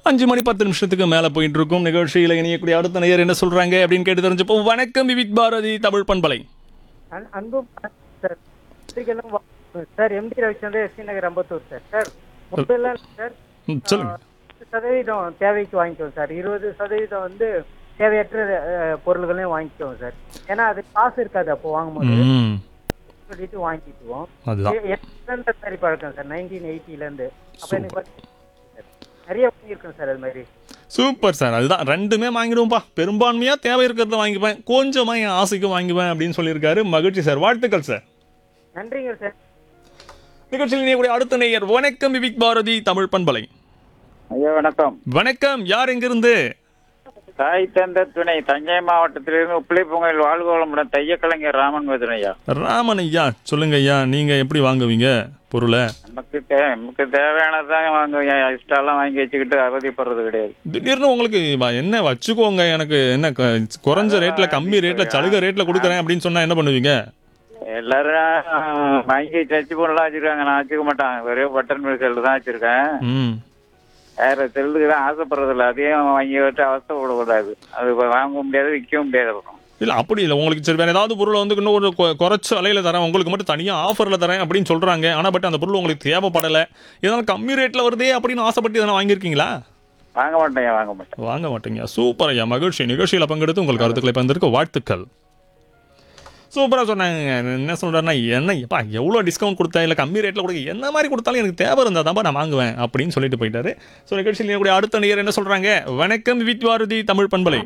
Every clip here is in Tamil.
அஞ்சு மணி பத்து நிமிஷத்துக்கு மேலே போயிட்டு இருக்கும் நிகழ்ச்சியில் இணையக்கூடிய அடுத்த நேயர் என்ன சொல்றாங்க அப்படின்னு கேட்டு தெரிஞ்சப்போ வணக்கம் விவிக் பாரதி தமிழ் பண்பலை அன்- அன்பு சார் பத்திரிகைலாம் வா- sir MD Ravichandran SC Nagar Ambattur sir sir முதல்ல சார் ம், சொல்லுங்க பத்து சதவீதம் தேவைக்கு வாங்கிக்குவோம் சார் இருபது சதவீதம் வந்து தேவையற்ற அஹ், பொருள்களையும் வாங்கிக்குவோம் சார் ஏன்னா அது காசு இருக்காது அப்போ வாங்கும்போது ம் சொல்லிட்டு வாங்கிக்குவோம் அதுதான் எ- எனக்கு இருந்து சரி பழக்கம் சார் நைன்டீன் எயிட்டில இருந்து அப்ப எனக்கு வந்து சார், நிறைய வாங்கியிருக்கேன் சார் அது மாதிரி சூப்பர் சார் அதுதான் ரெண்டுமே வாங்கிடுவோம்ப்பா பெரும்பான்மையாக தேவை இருக்கிறத வாங்கிப்பேன் கொஞ்சமாக என் ஆசைக்கு வாங்கிப்பேன் அப்படின்னு சொல்லியிருக்காரு மகிழ்ச்சி சார் வாழ்த்துக்கள் சார் நன்றிங்க சார் நிகழ்ச்சியில் இணையக்கூடிய அடுத்த நேயர் வணக்கம் விவிக் பாரதி தமிழ் பண்பலை ஐயா வணக்கம் வணக்கம் யார் எங்கிருந்து தாய் தந்த துணை தஞ்சை மாவட்டத்திலிருந்து உப்பிலிப்பொங்கல் வாழ்கோளமுடன் தையக்கலைஞர் ராமன் மதுரை ஐயா ராமன் ஐயா சொல்லுங்க ஐயா நீங்க எப்படி வாங்குவீங்க பொருளை நமக்கு தே நமக்கு தேவையானதான் வாங்குவோம் இஷ்டம்லாம் வாங்கி வச்சுக்கிட்டு அவதிப்படுறது கிடையாது திடீர்னு உங்களுக்கு வ- என்ன வச்சுக்கோங்க எனக்கு என்ன க- குறைஞ்ச ரேட்ல கம்மி ரேட்ல சலுகை ரேட்ல கொடுக்குறேன் அப்படின்னு சொன்னா என்ன பண்ணுவீங்க எல்லாரும் வாங்கி டச் போன்லாம் வச்சிருக்காங்க நான் வச்சுக்க மாட்டேன் ஒரே பட்டன் செல்லு தான் வச்சிருக்கேன் ம் வேற செல்லுக்கு தான் ஆசைப்படுறது இல்லை அதையும் வாங்கி வச்சு அவசரப்படக்கூடாது அது வாங்க முடியாது விற்கவும் முடியாது அப்புறம் இல்ல அப்படி இல்ல உங்களுக்கு சரி வேற ஏதாவது பொருளை வந்து இன்னும் ஒரு கொ- குறைச்ச விலையில தரேன் உங்களுக்கு மட்டும் தனியா ஆஃபர்ல தரேன் அப்படின்னு சொல்றாங்க ஆனா பட் அந்த பொருள் உங்களுக்கு தேவைப்படல இதனால கம்மி ரேட்ல வருதே அப்படின்னு ஆசைப்பட்டு இதெல்லாம் வாங்கியிருக்கீங்களா வாங்க மாட்டேன் வாங்க மாட்டேன் வாங்க மாட்டீங்க சூப்பர் ஐயா மகிழ்ச்சி நிகழ்ச்சியில் பங்கெடுத்து உங்கள் கருத்துக்களை பகிர்ந்திருக்க வாழ்த்துக்கள் சூப்பராக சொன்னாங்க என்ன சொல்கிறேன்னா என்ன எப்பா எவ்வளோ டிஸ்கவுண்ட் கொடுத்தா இல்லை கம்மி ரேட்டில் கொடுக்க என்ன மாதிரி கொடுத்தாலும் எனக்கு தேவை இருந்தால் தான்ப்பா நான் வாங்குவேன் அப்படின்னு சொல்லிட்டு போயிட்டாரு ஸோ நிகழ்ச்சியில் கூட அடுத்த நேயர் என்ன சொல்கிறாங்க வணக்கம் வித் பாரதி தமிழ் பண்பலை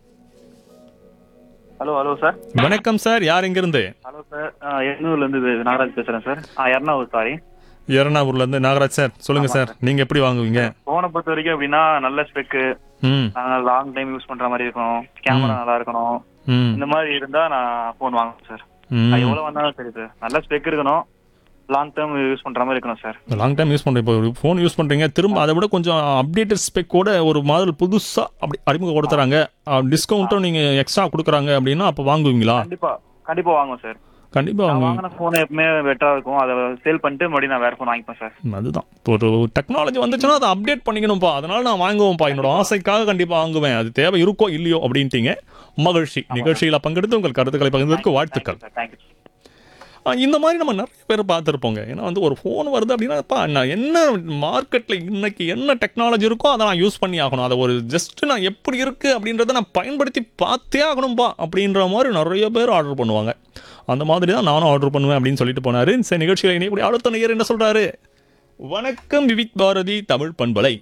ஹலோ ஹலோ சார் வணக்கம் சார் யார் எங்கிருந்து ஹலோ சார் எண்ணூர்ல இருந்து நாகராஜ் பேசுறேன் சார் ஆ எர்ணாவூர் சாரி எறணாவூர்லேருந்து நாகராஜ் சார் சொல்லுங்கள் சார் நீங்கள் எப்படி வாங்குவீங்க போனை பொறுத்த வரைக்கும் எப்படின்னா நல்ல ஸ்பெக்கு ம் லாங் டைம் யூஸ் பண்ற மாதிரி இருக்கணும் கேமரா நல்லா இருக்கணும் ம் இந்த மாதிரி இருந்தா நான் ஃபோன் வாங்குவேன் சார் ம் அது எவ்வளவு வந்தாலும் சரி சார் நல்ல ஸ்பெக் இருக்கணும் லாங் டேர்ம் யூஸ் பண்ற மாதிரி இருக்கணும் சார் லாங் டைம் யூஸ் பண்ணுறேன் இப்போ ஒரு ஃபோன் யூஸ் பண்ணுறீங்க திரும்ப அதை விட கொஞ்சம் அப்டேட்டட் ஸ்பெக்கோட ஒரு மாடல் புதுசாக அப்படி அறிமுகப்படுத்துறாங்க டிஸ்கவுண்ட்டும் நீங்கள் எக்ஸ்ட்ரா கொடுக்குறாங்க அப்படின்னா அப்போ வாங்குவீங்களா கண்டிப்பா கண்டிப்பா வாங்குவேன் சார் கண்டிப்பாக நான் வாங்குவீங்க வாங்கின போன் எப்பவுமே பெட்டரா இருக்கும் அதை சேல் பண்ணிட்டு மறுபடியும் நான் வேற ஃபோன் வாங்கிப்பேன் சார் அதுதான் ஒரு டெக்னாலஜி வந்துச்சுன்னா அதை அப்டேட் பண்ணிக்கணும்ப்பா அதனால நான் வாங்குவேன்ப்பா என்னோட ஆசைக்காக கண்டிப்பாக வாங்குவேன் அது தேவை இருக்கோ இல்லையோ அப்படின்ட்டீங்க மகிழ்ச்சி நிகழ்ச்சியில் பங்கெடுத்து உங்கள் கருத்துக்களை பகிர்ந்ததற்கு வாழ்த்துக்கள் சார் தேங்க்யூ ஆ, இந்த மாதிரி நம்ம நிறைய பேர் பார்த்துருப்போங்க ஏன்னா வந்து ஒரு ஃபோன் வருது அப்படின்னாப்பா நான் என்ன மார்க்கெட்டில் இன்னைக்கு என்ன டெக்னாலஜி இருக்கோ அதை நான் யூஸ் பண்ணி ஆகணும் அதை ஒரு ஜஸ்ட் நான் எப்படி இருக்குது அப்படின்றத நான் பயன்படுத்தி பார்த்தே ஆகணும்பா அப்படின்ற மாதிரி நிறைய பேர் ஆர்டர் பண்ணுவாங்க அந்த மாதிரி தான் நானும் ஆர்டர் பண்ணுவேன் அப்படின்னு சொல்லிட்டு போனார் சரி நிகழ்ச்சியில் இணையக்கூடிய அடுத்த நேயர் என்ன சொல்கிறாரு வணக்கம் விவிக் பாரதி தமிழ் பண்பலை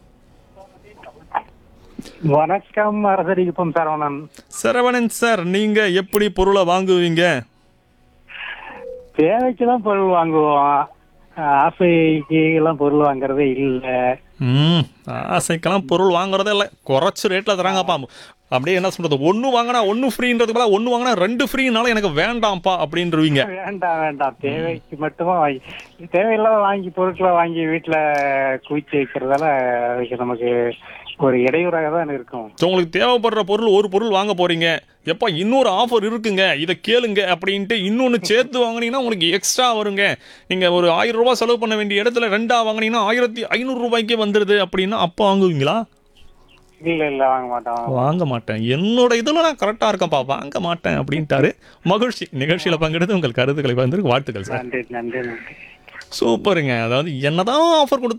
வணக்கம் அரசரிக்குப்பம் சரவணன் சரவணன் சார் நீங்கள் எப்படி பொருளை வாங்குவீங்க தேவைக்கு தான் பொருள் வாங்குவோம் ஆசைக்கு எல்லாம் பொருள் வாங்குறதே இல்லை ம் ஆசைக்கெல்லாம் பொருள் வாங்குறதே இல்லை குறைச்சு ரேட்டில் தராங்கப்பா அப்படியே என்ன சொல்றது ஒன்று வாங்கினா ஒன்று ஃப்ரீன்றது போல ஒன்று வாங்கினா ரெண்டு ஃப்ரீனால எனக்கு வேண்டாம்ப்பா அப்படின்றவீங்க வேண்டாம் வேண்டாம் தேவைக்கு மட்டுமா வாங்கி தேவையில்லாத வாங்கி பொருட்களை வாங்கி வீட்டுல குவிச்சு வைக்கிறதால அதுக்கு நமக்கு ஒரு இடையூறாக தான் இருக்கும் ஸோ உங்களுக்கு தேவைப்படுற பொருள் ஒரு பொருள் வாங்க போறீங்க எப்பா இன்னொரு ஆஃபர் இருக்குங்க இதை கேளுங்க அப்படின்ட்டு இன்னொன்று சேர்த்து வாங்குனீங்கன்னா உங்களுக்கு எக்ஸ்ட்ரா வருங்க நீங்கள் ஒரு ஆயிரம் ரூபாய் செலவு பண்ண வேண்டிய இடத்துல ரெண்டா வாங்குனீங்கன்னா ஆயிரத்தி ஐநூறு ரூபாய்க்கே வந்துடுது அப்படின்னா அப்போ வாங்குவீங்களா இல்ல இல்ல வாங்க மாட்டோம் வாங்க மாட்டேன் என்னோட இதில் நான் கரெக்டாக இருக்கேன்ப்பா வாங்க மாட்டேன் அப்படின்ட்டாரு மகிழ்ச்சி நிகழ்ச்சியில் பங்கெடுத்து உங்கள் கருத்துக்களை பகிர்ந்து வாழ்த்துக்கள் சார் நன்றி நன்றி நன்றி சூப்பருங்க அதாவது என்னதான் ஆஃபர் கொடுத்தா